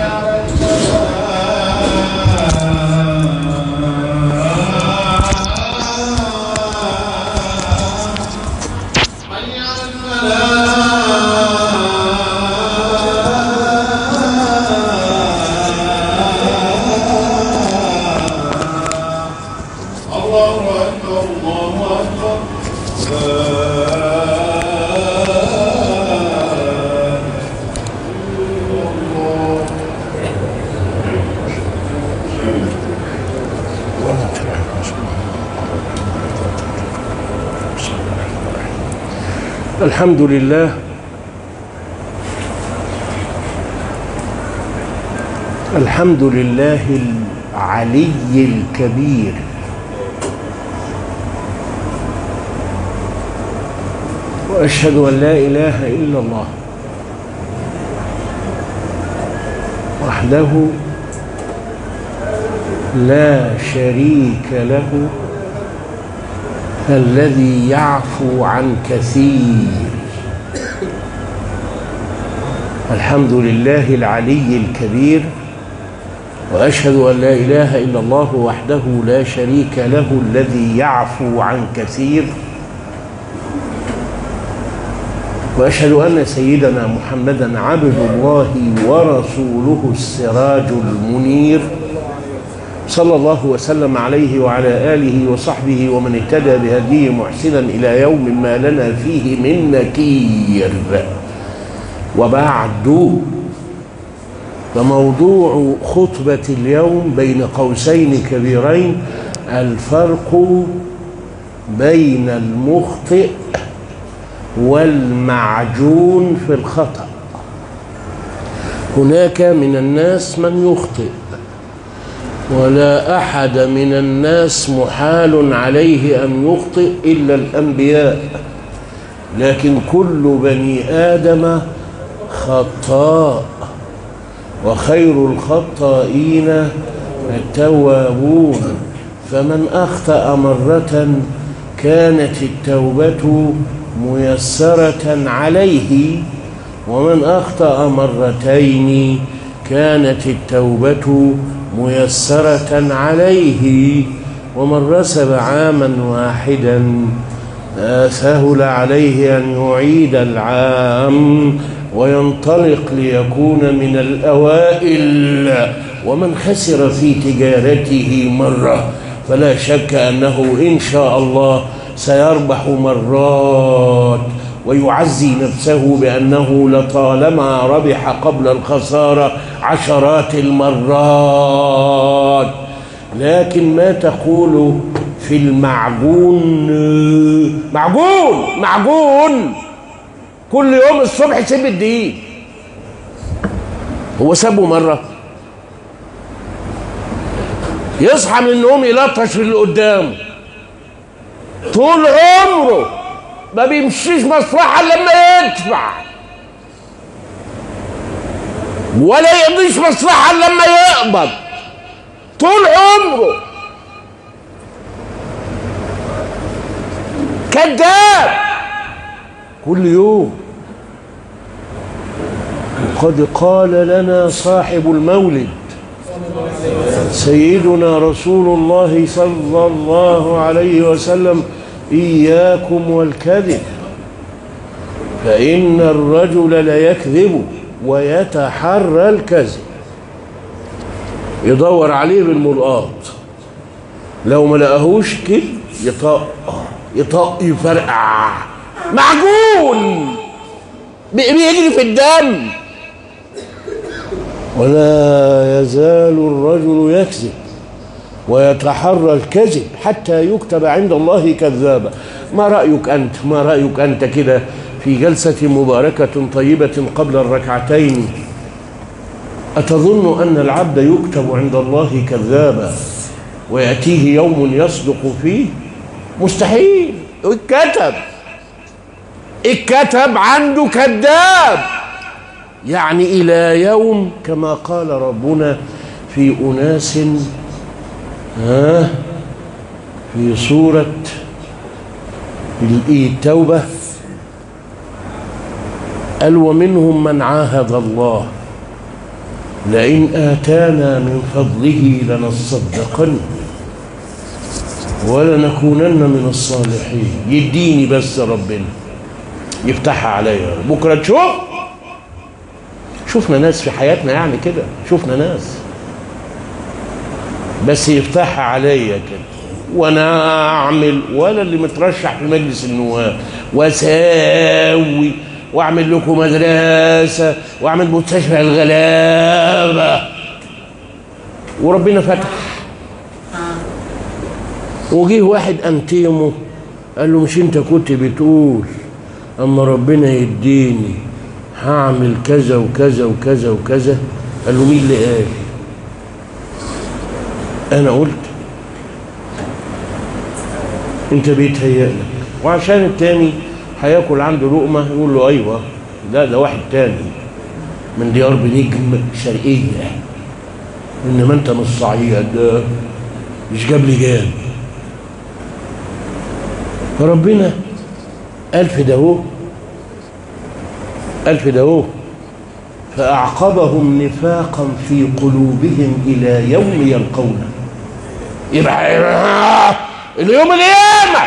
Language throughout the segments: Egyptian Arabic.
الله أكبر الله أكبر الحمد لله الحمد لله العلي الكبير واشهد ان لا اله الا الله وحده لا شريك له الذي يعفو عن كثير الحمد لله العلي الكبير واشهد ان لا اله الا الله وحده لا شريك له الذي يعفو عن كثير واشهد ان سيدنا محمدا عبد الله ورسوله السراج المنير صلى الله وسلم عليه وعلى اله وصحبه ومن اهتدى بهديه محسنا الى يوم ما لنا فيه من نكير وبعد فموضوع خطبه اليوم بين قوسين كبيرين الفرق بين المخطئ والمعجون في الخطأ هناك من الناس من يخطئ ولا أحد من الناس محال عليه أن يخطئ إلا الأنبياء لكن كل بني آدم خطاء وخير الخطائين التوابون فمن أخطأ مرة كانت التوبة ميسرة عليه ومن أخطأ مرتين كانت التوبة ميسرة عليه ومن رسب عاما واحدا سهل عليه أن يعيد العام وينطلق ليكون من الأوائل ومن خسر في تجارته مرة فلا شك أنه إن شاء الله سيربح مرات ويعزي نفسه بأنه لطالما ربح قبل الخسارة عشرات المرات لكن ما تقول في المعجون معجون معجون كل يوم الصبح يسيب الدقيق هو سابه مرة يصحى من النوم يلطش في اللي قدامه طول عمره ما بيمشيش مصلحة لما يدفع ولا يقضيش مصلحة لما يقبض طول عمره كذاب كل يوم وقد قال لنا صاحب المولد سيدنا رسول الله صلى الله عليه وسلم إياكم والكذب فإن الرجل ليكذب ويتحرى الكذب يدور عليه بالملقاط لو ما لقاهوش كده يطق يطق يفرقع معجون بيجري في الدم ولا يزال الرجل يكذب ويتحرى الكذب حتى يكتب عند الله كذابا ما رأيك أنت ما رأيك أنت كده في جلسة مباركة طيبة قبل الركعتين أتظن أن العبد يكتب عند الله كذابا ويأتيه يوم يصدق فيه مستحيل اتكتب اتكتب عنده كذاب يعني إلى يوم كما قال ربنا في أناس ها في سورة التوبة قال ومنهم من عاهد الله لئن آتانا من فضله لنصدقن ولنكونن من الصالحين يديني بس ربنا يفتحها عليا بكرة تشوف شفنا ناس في حياتنا يعني كده شفنا ناس بس يفتحها عليا كده وانا اعمل ولا اللي مترشح في مجلس النواب واساوي واعمل لكم مدرسه واعمل مستشفى الغلابه وربنا فتح وجيه واحد انتيمه قال له مش انت كنت بتقول اما ربنا يديني هعمل كذا وكذا وكذا وكذا قال له مين اللي قال انا قلت انت بيتهيأ لك وعشان التاني هياكل عنده لقمه يقول له ايوه لا ده واحد تاني من ديار بنجم شرقيه انما انت مش صعيد ده مش جاب لي جاب فربنا قال في داوود قال في داوود فأعقبهم نفاقا في قلوبهم إلى يوم يلقونه يبقى اليوم القيامة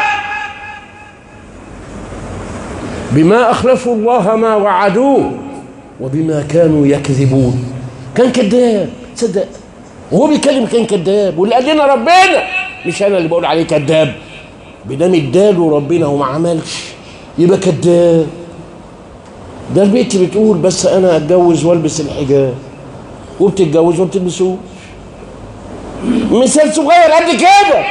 بما أخلفوا الله ما وعدوه وبما كانوا يكذبون كان كذاب تصدق وهو بيتكلم كان كذاب واللي قال لنا ربنا مش أنا اللي بقول عليه كذاب بدام اداله ربنا وما عملش يبقى كذاب ده البيت بتقول بس انا اتجوز والبس الحجاب وبتتجوز وما بتلبسوش مثال صغير قد كده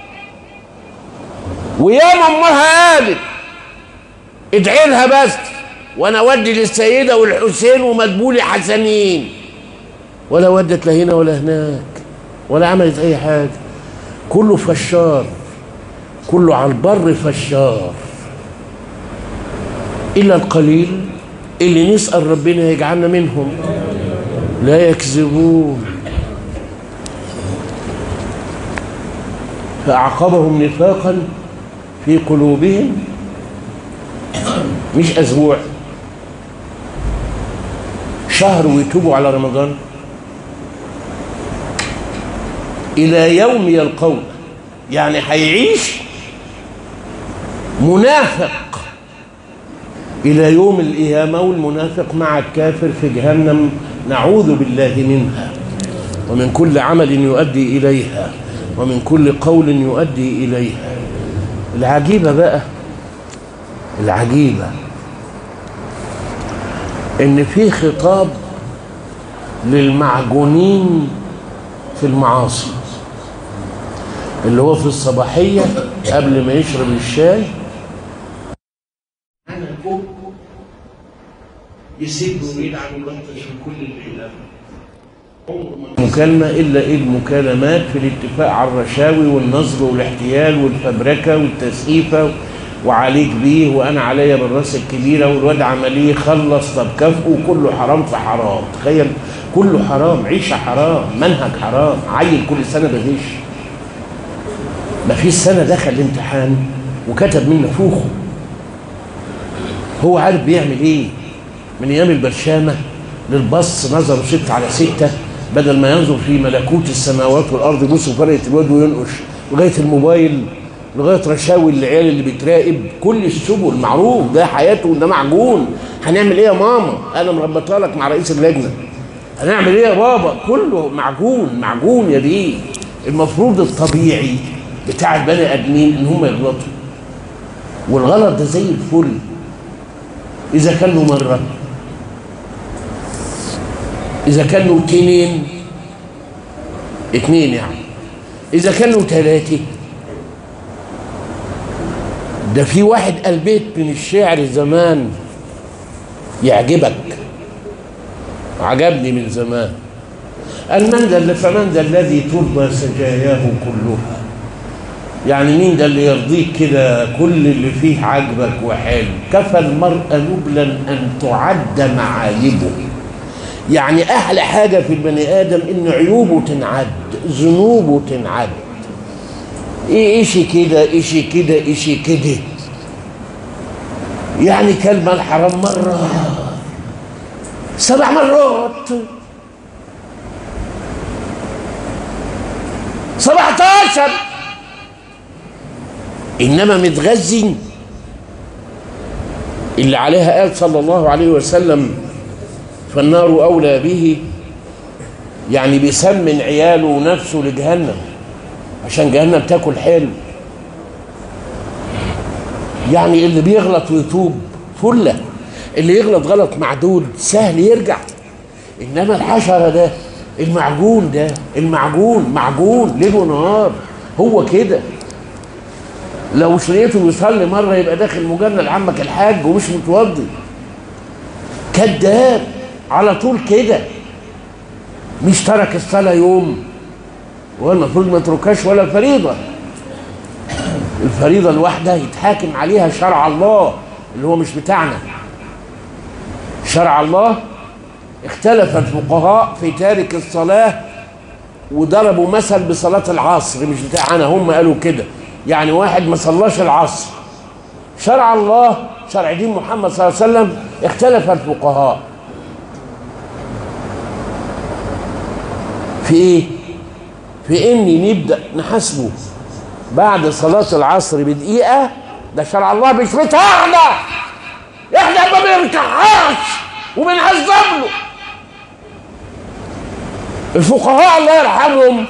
وياما امها قالت ادعي لها بس وانا اودي للسيده والحسين ومدبولي حسنين ولا ودت لا هنا ولا هناك ولا عملت اي حاجه كله فشار كله على البر فشار الا القليل اللي نسال ربنا يجعلنا منهم لا يكذبون فاعقبهم نفاقا في قلوبهم مش اسبوع شهر ويتوبوا على رمضان الى يوم يلقون يعني هيعيش منافق الى يوم القيامه والمنافق مع الكافر في جهنم نعوذ بالله منها ومن كل عمل يؤدي اليها ومن كل قول يؤدي اليها العجيبه بقى العجيبه ان في خطاب للمعجونين في المعاصي اللي هو في الصباحيه قبل ما يشرب الشاي يسيب ويلعب ويلطش في كل الليله مكالمة إلا إيه المكالمات في الاتفاق على الرشاوي والنصب والاحتيال والفبركة والتسقيفة وعليك بيه وأنا عليا بالراس الكبيرة والواد عمليه خلص طب كافئه كله حرام في حرام تخيل كله حرام عيشة حرام منهج حرام عيل كل سنة بغش ما فيش سنة دخل الامتحان وكتب من نفوخه هو عارف بيعمل ايه من ايام البرشامه للبص نظره ستة على ستة بدل ما ينظر في ملكوت السماوات والارض يبص فرقه الواد وينقش لغايه الموبايل لغايه رشاوي العيال اللي بتراقب كل السبل معروف ده حياته ده معجون هنعمل ايه يا ماما انا مربطها لك مع رئيس اللجنه هنعمل ايه يا بابا كله معجون معجون يا دي المفروض الطبيعي بتاع البني ادمين ان هم يغلطوا والغلط ده زي الفل اذا كان له مره إذا كان له اتنين اتنين يعني إذا كان له تلاتة ده في واحد قال بيت من الشعر زمان يعجبك عجبني من زمان قال من ذا فمن ذا الذي ترضى سجاياه كلها يعني مين ده اللي يرضيك كده كل اللي فيه عجبك وحلو كفى المرء نبلا ان تعد معايبه يعني احلى حاجه في البني ادم ان عيوبه تنعد ذنوبه تنعد ايه ايشي كده ايشي كده ايشي كده يعني كلمه الحرام مره سبع مرات 17 انما متغذي اللي عليها قال صلى الله عليه وسلم فالنار اولى به يعني بيسمن عياله ونفسه لجهنم عشان جهنم تاكل حلو يعني اللي بيغلط ويتوب فله اللي يغلط غلط معدول سهل يرجع انما الحشره ده المعجون ده المعجون معجون ليل ونهار هو كده لو مش لقيته بيصلي مره يبقى داخل مجند عمك الحاج ومش متوضي كذاب على طول كده مش ترك الصلاه يوم هو المفروض ما يتركهاش ولا الفريضه الفريضه الواحده يتحاكم عليها شرع الله اللي هو مش بتاعنا شرع الله اختلف الفقهاء في تارك الصلاة وضربوا مثل بصلاة العصر مش بتاعنا هم قالوا كده يعني واحد ما صلاش العصر شرع الله شرع دين محمد صلى الله عليه وسلم اختلف الفقهاء في ايه في اني نبدا نحاسبه بعد صلاه العصر بدقيقه ده شرع الله مش بتاعنا احنا ما بنركعهاش وبنعذب له الفقهاء الله يرحمهم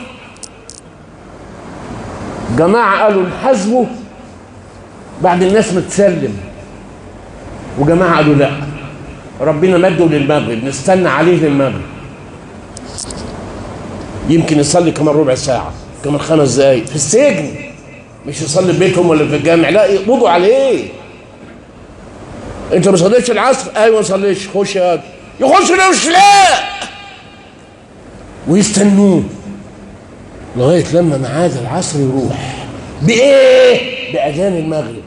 جماعة قالوا نحاسبه بعد الناس ما تسلم وجماعة قالوا لا ربنا مده للمغرب نستنى عليه للمغرب يمكن يصلي كمان ربع ساعة كمان خمس دقايق في السجن مش يصلي في بيتهم ولا في الجامع لا يقبضوا عليه انت ما صليتش العصر ايوه ما صليتش خش يا واد. يخش مش لا ويستنوه لغايه لما ميعاد العصر يروح بايه باذان المغرب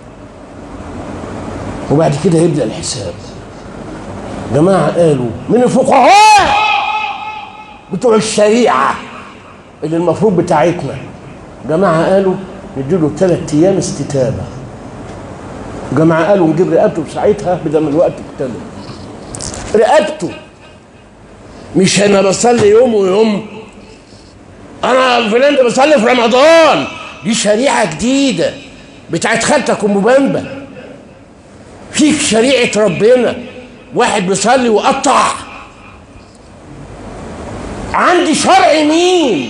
وبعد كده يبدا الحساب جماعه قالوا من الفقهاء بتوع الشريعه اللي المفروض بتاعتنا جماعه قالوا نديله ثلاث ايام استتابه جماعة قالوا نجيب رقبته في ساعتها بدل ما الوقت اكتمل رقبته مش انا بصلي يوم ويوم انا فلان ده بصلي في رمضان دي شريعة جديدة بتاعت خالتك ام بامبا فيك شريعة ربنا واحد بيصلي وقطع عندي شرع مين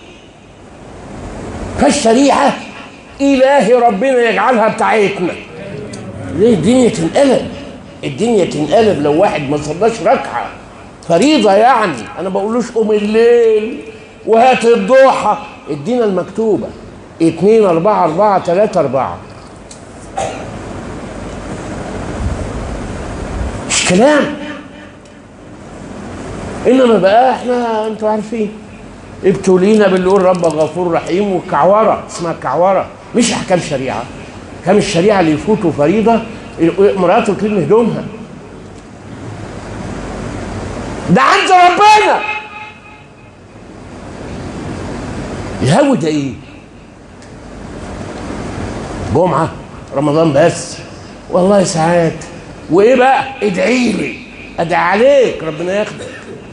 فالشريعة إلهي ربنا يجعلها بتاعتنا ليه الدنيا تنقلب الدنيا تنقلب لو واحد ما صلاش ركعه فريضه يعني انا بقولوش قوم الليل وهات الضحى ادينا المكتوبه اتنين اربعة اربعة تلاتة اربعة مش كلام انما بقى احنا انتوا عارفين ابتلينا باللي يقول رب غفور رحيم والكعوره اسمها الكعوره مش احكام شريعه كان الشريعه اللي يفوتوا فريضه مراته تلم هدومها ده عند ربنا الهوي ده ايه جمعه رمضان بس والله ساعات وايه بقى ادعي لي ادعي عليك ربنا ياخدك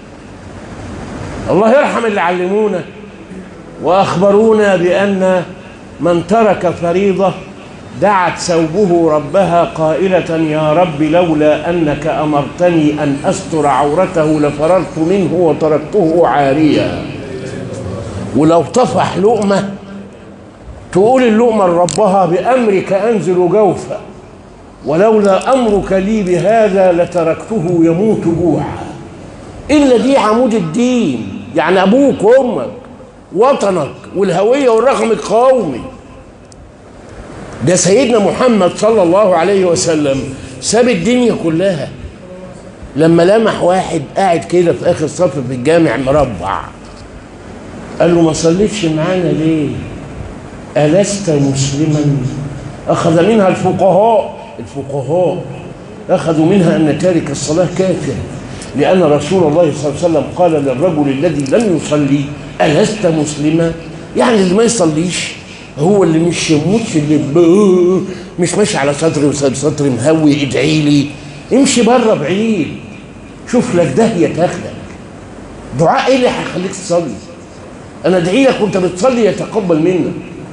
الله يرحم اللي علمونا واخبرونا بان من ترك فريضه دعت ثوبه ربها قائلة يا رب لولا أنك أمرتني أن أستر عورته لفررت منه وتركته عاريا ولو طفح لقمة تقول اللقمة لربها بأمرك أنزل جوفا ولولا أمرك لي بهذا لتركته يموت جوعا إلا دي عمود الدين يعني أبوك وأمك وطنك والهوية والرقم القومي ده سيدنا محمد صلى الله عليه وسلم ساب الدنيا كلها لما لمح واحد قاعد كده في اخر صف في الجامع مربع قال له ما صليتش معانا ليه ألست مسلما أخذ منها الفقهاء الفقهاء أخذوا منها أن تارك الصلاة كافر لأن رسول الله صلى الله عليه وسلم قال للرجل الذي لم يصلي ألست مسلما يعني اللي ما يصليش هو اللي مش يموتش اللي ب- مش ماشي على صدري وسط صدري مهوي ادعي لي امشي بره بعيد شوف لك داهيه تاخدك دعاء ايه اللي هيخليك تصلي انا ادعي لك وانت بتصلي يتقبل منك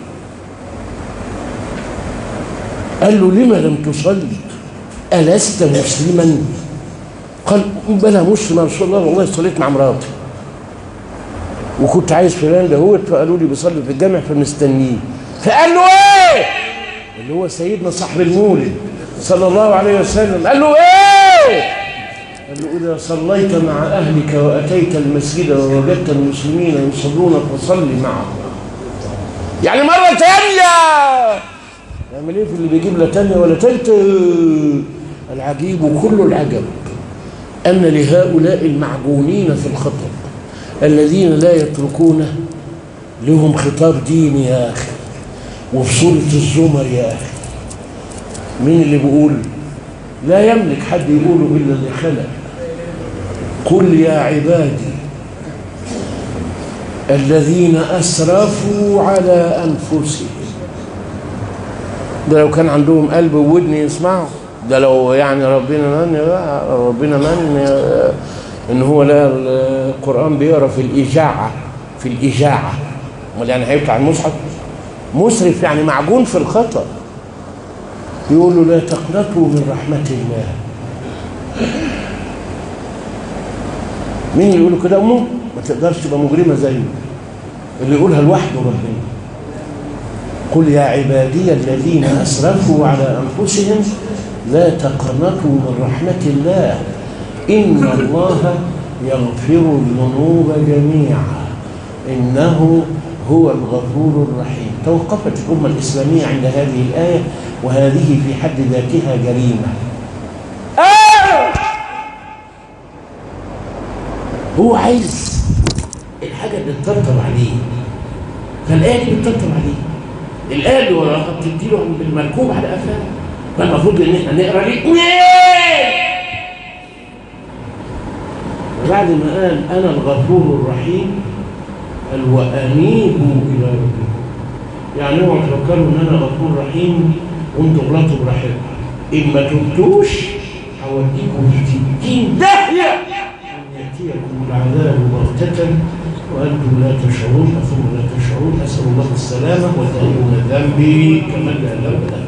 قال له لما لم تصلي ألست مسلما قال بلى مسلم يا رسول الله والله صليت مع مراتي وكنت عايز فلان دهوت فقالوا لي بيصلي في الجامع فمستنيه فقال له ايه اللي هو سيدنا صاحب المولد صلى الله عليه وسلم قال له ايه قال له اذا صليت مع اهلك واتيت المسجد ووجدت المسلمين يصلون فصل معهم يعني مره ثانيه يعمل ايه في اللي بيجيب لا تانية ولا تالتة العجيب وكل العجب أن لهؤلاء المعجونين في الخطأ الذين لا يتركون لهم خطاب ديني يا أخي وفي سورة الزمر يا أخي مين اللي بيقول لا يملك حد يقوله إلا اللي خلق قل يا عبادي الذين أسرفوا على أنفسهم ده لو كان عندهم قلب وودن يسمعوا ده لو يعني ربنا من ربنا من ان هو لا القران بيقرا في الاجاعه في الاجاعه امال يعني هيفتح المصحف مسرف يعني معجون في الخطا يقول له لا تقنطوا من رحمه الله مين اللي يقول له كده امه ما تقدرش تبقى مجرمه زيه اللي يقولها لوحده ربنا قل يا عبادي الذين أسرفوا على أنفسهم لا تقنطوا من رحمة الله إن الله يغفر الذنوب جميعا إنه هو الغفور الرحيم توقفت الأمة الإسلامية عند هذه الآية وهذه في حد ذاتها جريمة آه! هو عايز الحاجة اللي تطبطب عليه فالآية دي بتطبطب عليه الآية اللي وراها بتدي له بالمركوب على قفاه فالمفروض ان احنا نقرا الاثنين وبعد ما قال انا الغفور الرحيم قال وانيبوا الى ربكم يعني اوعوا تفكروا ان انا غفور رحيم وانتوا غلطوا براحتكم ان ما تبتوش هوديكم في 60 داهيه ان ياتيكم العذاب بغته وأنتم لا تشعرون ثم لا تشعرون أسأل الله السلامة وتأيب من الذنب كمن لا ذنب له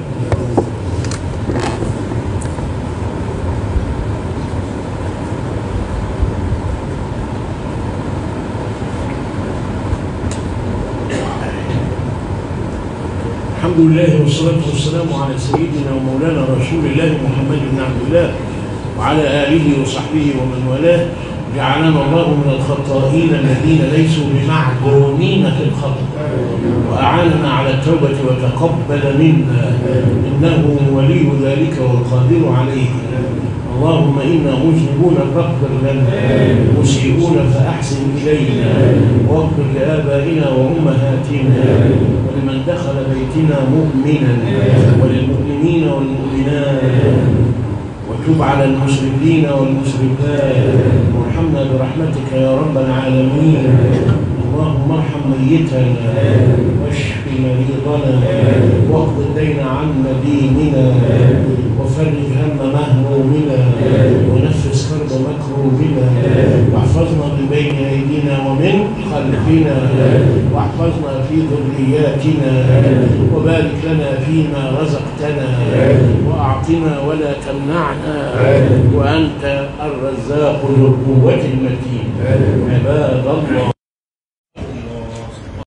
الحمد لله والصلاة والسلام على سيدنا ومولانا رسول الله محمد بن عبد الله وعلى آله وصحبه ومن والاه جعلنا الله من الخطائين الذين ليسوا بمعجونين في الخطأ وأعاننا على التوبة وتقبل منا إنه ولي ذلك والقادر عليه اللهم إنا مذنبون فاغفر لنا مسيئون فأحسن إلينا واغفر لآبائنا وأمهاتنا ولمن دخل بيتنا مؤمنا وللمؤمنين والمؤمنات وتب على المسلمين والمسلمات وارحمنا برحمتك يا رب العالمين اللهم ارحم ميتنا واشف مريضنا واقض الدين عن مديننا وفرج هم مهمومنا ونفس كرب مكروبنا واحفظنا من بين ايدينا ومن خلفنا واحفظنا في ذرياتنا وبارك لنا فيما رزقتنا واعطنا ولا تمنعنا وانت الرزاق ذو القوه المتين عباد الله